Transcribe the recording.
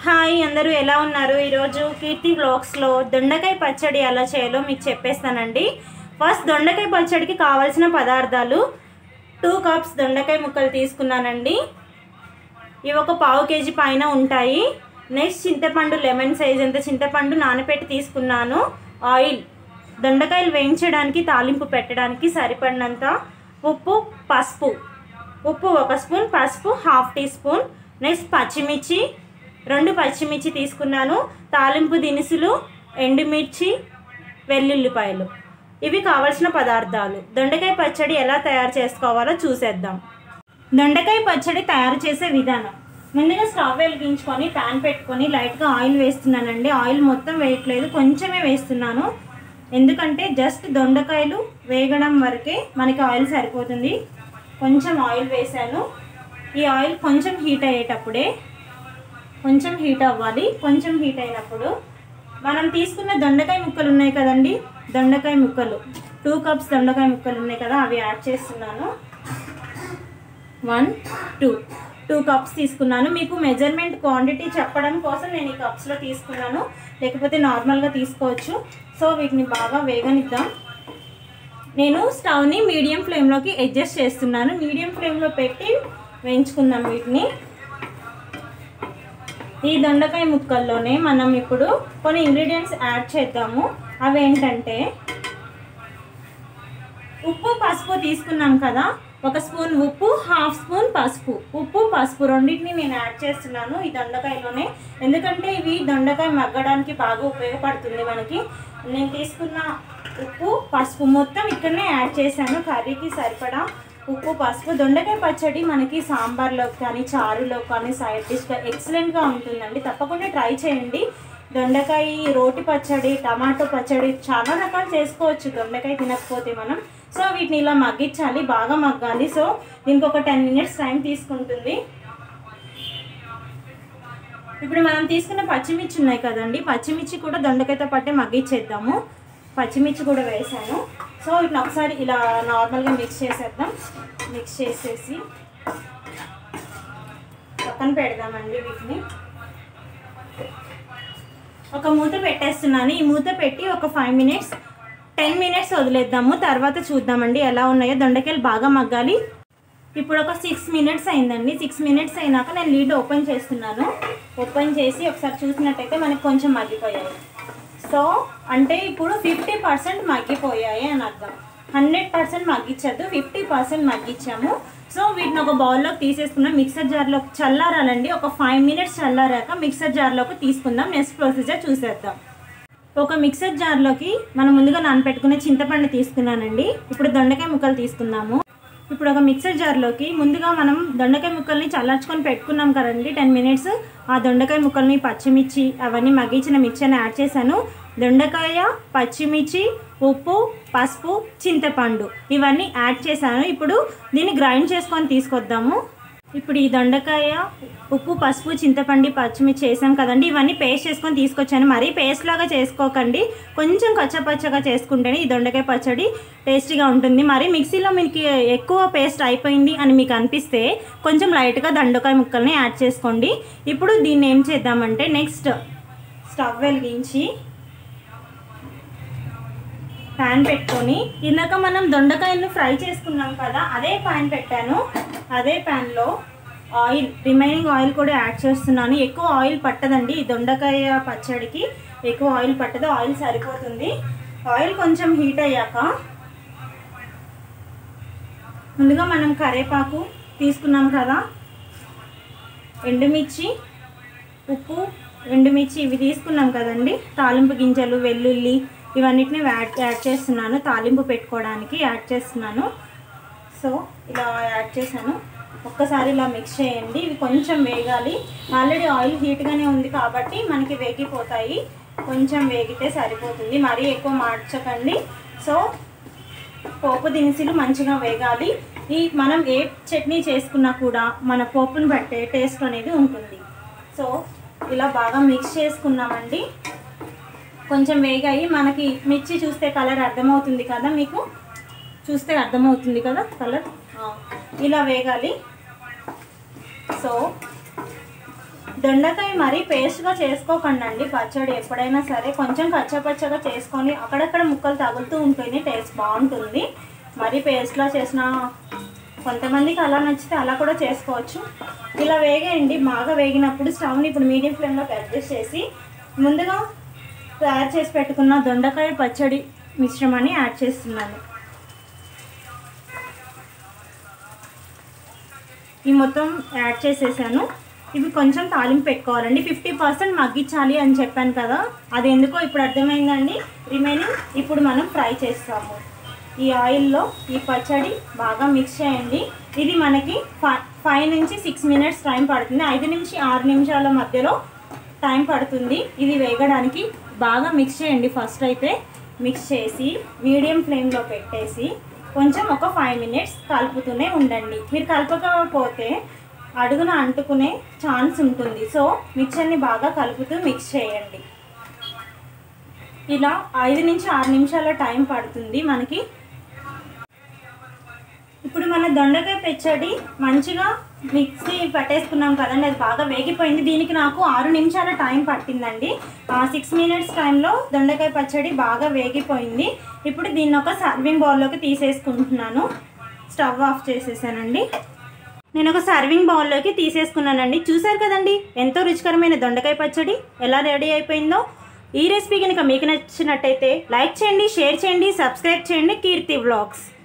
hi అందరూ ఎలా ఉన్నారు ఈరోజు కీర్తి వ్లాగ్స్లో దొండకాయ పచ్చడి ఎలా చేయాలో మీకు చెప్పేస్తానండి ఫస్ట్ దొండకాయ పచ్చడికి కావాల్సిన పదార్థాలు టూ కప్స్ దొండకాయ ముక్కలు తీసుకున్నానండి ఇవి ఒక పావు కేజీ పైన ఉంటాయి నెక్స్ట్ చింతపండు లెమన్ సైజ్ అంత చింతపండు నానబెట్టి తీసుకున్నాను ఆయిల్ దొండకాయలు వేయించడానికి తాలింపు పెట్టడానికి సరిపడినంత ఉప్పు పసుపు ఉప్పు ఒక స్పూన్ పసుపు హాఫ్ టీ స్పూన్ నెక్స్ట్ పచ్చిమిర్చి రెండు పచ్చిమిర్చి తీసుకున్నాను తాలింపు దినుసులు ఎండుమిర్చి వెల్లుల్లిపాయలు ఇవి కావలసిన పదార్థాలు దొండకాయ పచ్చడి ఎలా తయారు చేసుకోవాలో చూసేద్దాం దొండకాయ పచ్చడి తయారు చేసే విధానం ముందుగా స్టవ్ వెలిగించుకొని ప్యాన్ పెట్టుకొని లైట్గా ఆయిల్ వేస్తున్నానండి ఆయిల్ మొత్తం వేయట్లేదు కొంచెమే వేస్తున్నాను ఎందుకంటే జస్ట్ దొండకాయలు వేగడం వరకే మనకి ఆయిల్ సరిపోతుంది కొంచెం ఆయిల్ వేసాను ఈ ఆయిల్ కొంచెం హీట్ అయ్యేటప్పుడే కొంచెం హీట్ అవ్వాలి కొంచెం హీట్ అయినప్పుడు మనం తీసుకున్న దొండకాయ ముక్కలు ఉన్నాయి కదండి దొండకాయ ముక్కలు టూ కప్స్ దొండకాయ ముక్కలు ఉన్నాయి కదా అవి యాడ్ చేస్తున్నాను వన్ టూ టూ కప్స్ తీసుకున్నాను మీకు మెజర్మెంట్ క్వాంటిటీ చెప్పడం కోసం నేను ఈ కప్స్లో తీసుకున్నాను లేకపోతే నార్మల్గా తీసుకోవచ్చు సో వీటిని బాగా వేగనిద్దాం నేను స్టవ్ని మీడియం ఫ్లేమ్లోకి అడ్జస్ట్ చేస్తున్నాను మీడియం ఫ్లేమ్లో పెట్టి వేయించుకుందాం వీటిని ఈ దొండకాయ ముక్కల్లోనే మనం ఇప్పుడు కొన్ని ఇంగ్రీడియంట్స్ యాడ్ చేద్దాము అవి ఏంటంటే ఉప్పు పసుపు తీసుకున్నాం కదా ఒక స్పూన్ ఉప్పు హాఫ్ స్పూన్ పసుపు ఉప్పు పసుపు రెండింటిని నేను యాడ్ చేస్తున్నాను ఈ దొండకాయలోనే ఎందుకంటే ఇవి దొండకాయ మగ్గడానికి బాగా ఉపయోగపడుతుంది మనకి నేను తీసుకున్న ఉప్పు పసుపు మొత్తం ఇక్కడనే యాడ్ చేశాను కర్రీకి సరిపడా ఉప్పు పసుపు దొండకాయ పచ్చడి మనకి సాంబార్లో కానీ చారులో కానీ సైడ్ డిష్గా ఎక్సలెంట్గా ఉంటుందండి తప్పకుండా ట్రై చేయండి దొండకాయ రోటి పచ్చడి టమాటో పచ్చడి చాలా రకాలు చేసుకోవచ్చు దొండకాయ తినకపోతే మనం సో వీటిని ఇలా మగ్గించాలి బాగా మగ్గాలి సో దీనికి ఒక టెన్ మినిట్స్ టైం తీసుకుంటుంది ఇప్పుడు మనం తీసుకున్న పచ్చిమిర్చి ఉన్నాయి కదండి పచ్చిమిర్చి కూడా దొండకాయతో పట్టే మగ్గించేద్దాము పచ్చిమిర్చి కూడా వేసాను సో వీటిని ఒకసారి ఇలా నార్మల్గా మిక్స్ చేసేద్దాం మిక్స్ చేసేసి పక్కన పెడదామండి వీటిని ఒక మూత పెట్టేస్తున్నాను ఈ మూత పెట్టి ఒక ఫైవ్ మినిట్స్ టెన్ మినిట్స్ వదిలేద్దాము తర్వాత చూద్దామండి ఎలా ఉన్నాయో దొండకాయలు బాగా మగ్గాలి ఇప్పుడు ఒక సిక్స్ మినిట్స్ అయిందండి సిక్స్ మినిట్స్ అయినాక నేను లీడ్ ఓపెన్ చేస్తున్నాను ఓపెన్ చేసి ఒకసారి చూసినట్టయితే మనకి కొంచెం మగ్గిపోయాయి సో అంటే ఇప్పుడు ఫిఫ్టీ పర్సెంట్ మగ్గిపోయాయి అని అర్థం హండ్రెడ్ పర్సెంట్ మగ్గించద్దు ఫిఫ్టీ పర్సెంట్ మగ్గించాము సో వీటిని ఒక బౌల్లోకి తీసేసుకున్నాం మిక్సర్ జార్లోకి చల్లారాలండి ఒక ఫైవ్ మినిట్స్ చల్లారాక మిక్సర్ జార్లోకి తీసుకుందాం నెక్స్ట్ ప్రొసీజర్ చూసేద్దాం ఒక మిక్సర్ జార్లోకి మనం ముందుగా నానపెట్టుకునే చింతపండు తీసుకున్నానండి ఇప్పుడు దొండకాయ ముక్కలు తీసుకుందాము ఇప్పుడు ఒక మిక్సర్ జార్లోకి ముందుగా మనం దొండకాయ ముక్కల్ని చల్లార్చుకొని పెట్టుకున్నాం కదండి టెన్ మినిట్స్ ఆ దొండకాయ ముక్కల్ని పచ్చిమిర్చి అవన్నీ మగ్గించిన మిక్చర్ని యాడ్ చేశాను దొండకాయ పచ్చిమిర్చి ఉప్పు పసుపు చింతపండు ఇవన్నీ యాడ్ చేశాను ఇప్పుడు దీన్ని గ్రైండ్ చేసుకొని తీసుకొద్దాము ఇప్పుడు ఈ దొండకాయ ఉప్పు పసుపు చింతపండు పచ్చిమిర్చి చేసాం కదండి ఇవన్నీ పేస్ట్ చేసుకొని తీసుకొచ్చాను మరీ పేస్ట్ లాగా చేసుకోకండి కొంచెం కచ్చపచ్చగా చేసుకుంటేనే ఈ దొండకాయ పచ్చడి టేస్టీగా ఉంటుంది మరి మిక్సీలో మీకు ఎక్కువ పేస్ట్ అయిపోయింది అని మీకు అనిపిస్తే కొంచెం లైట్గా దొండకాయ ముక్కల్ని యాడ్ చేసుకోండి ఇప్పుడు దీన్ని ఏం చేద్దామంటే నెక్స్ట్ స్టవ్ వెలిగించి ప్యాన్ పెట్టుకొని ఇందాక మనం దొండకాయలను ఫ్రై చేసుకున్నాం కదా అదే ప్యాన్ పెట్టాను అదే ప్యాన్లో ఆయిల్ రిమైనింగ్ ఆయిల్ కూడా యాడ్ చేస్తున్నాను ఎక్కువ ఆయిల్ పట్టదండి ఈ దొండకాయ పచ్చడికి ఎక్కువ ఆయిల్ పట్టదు ఆయిల్ సరిపోతుంది ఆయిల్ కొంచెం హీట్ అయ్యాక ముందుగా మనం కరేపాకు తీసుకున్నాం కదా ఎండుమిర్చి ఉప్పు ఎండుమిర్చి ఇవి తీసుకున్నాం కదండి తాలింపు గింజలు వెల్లుల్లి ఇవన్నిటిని యాడ్ యాడ్ చేస్తున్నాను తాలింపు పెట్టుకోవడానికి యాడ్ చేస్తున్నాను సో ఇలా యాడ్ చేశాను ఒక్కసారి ఇలా మిక్స్ చేయండి ఇవి కొంచెం వేగాలి ఆల్రెడీ ఆయిల్ హీట్గానే ఉంది కాబట్టి మనకి వేగిపోతాయి కొంచెం వేగితే సరిపోతుంది మరీ ఎక్కువ మార్చకండి సో పోపు దినుసులు మంచిగా వేగాలి ఈ మనం ఏ చట్నీ చేసుకున్నా కూడా మన పోపుని బట్టే టేస్ట్ అనేది ఉంటుంది సో ఇలా బాగా మిక్స్ చేసుకున్నామండి కొంచెం వేగాయి మనకి మిర్చి చూస్తే కలర్ అర్థమవుతుంది కదా మీకు చూస్తే అర్థమవుతుంది కదా కలర్ ఇలా వేగాలి సో దొండకాయ మరీ పేస్ట్గా చేసుకోకండి అండి పచ్చడి ఎప్పుడైనా సరే కొంచెం కచ్చపచ్చగా చేసుకొని అక్కడక్కడ ముక్కలు తగులుతూ ఉంటుంది టేస్ట్ బాగుంటుంది మరీ పేస్ట్లా చేసిన కొంతమందికి అలా నచ్చితే అలా కూడా చేసుకోవచ్చు ఇలా వేగేయండి బాగా వేగినప్పుడు స్టవ్ని ఇప్పుడు మీడియం ఫ్లేమ్లోకి అడ్జస్ట్ చేసి ముందుగా తయారు చేసి పెట్టుకున్న దొండకాయ పచ్చడి మిశ్రమాన్ని యాడ్ చేస్తున్నాను ఈ మొత్తం యాడ్ చేసేసాను ఇవి కొంచెం తాలింపు పెట్టుకోవాలండి ఫిఫ్టీ పర్సెంట్ మగ్గించాలి అని చెప్పాను కదా అది ఎందుకో ఇప్పుడు అర్థమైందండి రిమైనింగ్ ఇప్పుడు మనం ఫ్రై చేస్తాము ఈ ఆయిల్లో ఈ పచ్చడి బాగా మిక్స్ చేయండి ఇది మనకి ఫైవ్ నుంచి సిక్స్ మినిట్స్ టైం పడుతుంది ఐదు నుంచి ఆరు నిమిషాల మధ్యలో టైం పడుతుంది ఇది వేగడానికి బాగా మిక్స్ చేయండి ఫస్ట్ అయితే మిక్స్ చేసి మీడియం ఫ్లేమ్లో పెట్టేసి కొంచెం ఒక ఫైవ్ మినిట్స్ కలుపుతూనే ఉండండి మీరు కలపకపోతే అడుగున అంటుకునే ఛాన్స్ ఉంటుంది సో మిక్చర్ని బాగా కలుపుతూ మిక్స్ చేయండి ఇలా ఐదు నుంచి ఆరు నిమిషాల టైం పడుతుంది మనకి ఇప్పుడు మన దొండకాయ పచ్చడి మంచిగా మిక్సీ పట్టేసుకున్నాం కదండి అది బాగా వేగిపోయింది దీనికి నాకు ఆరు నిమిషాల టైం పట్టిందండి సిక్స్ మినిట్స్ టైంలో దొండకాయ పచ్చడి బాగా వేగిపోయింది ఇప్పుడు దీన్ని ఒక సర్వింగ్ బౌల్లోకి తీసేసుకుంటున్నాను స్టవ్ ఆఫ్ చేసేసానండి నేను ఒక సర్వింగ్ బౌల్లోకి తీసేసుకున్నానండి చూసారు కదండి ఎంతో రుచికరమైన దొండకాయ పచ్చడి ఎలా రెడీ అయిపోయిందో ఈ రెసిపీ కనుక మీకు నచ్చినట్టయితే లైక్ చేయండి షేర్ చేయండి సబ్స్క్రైబ్ చేయండి కీర్తి వ్లాగ్స్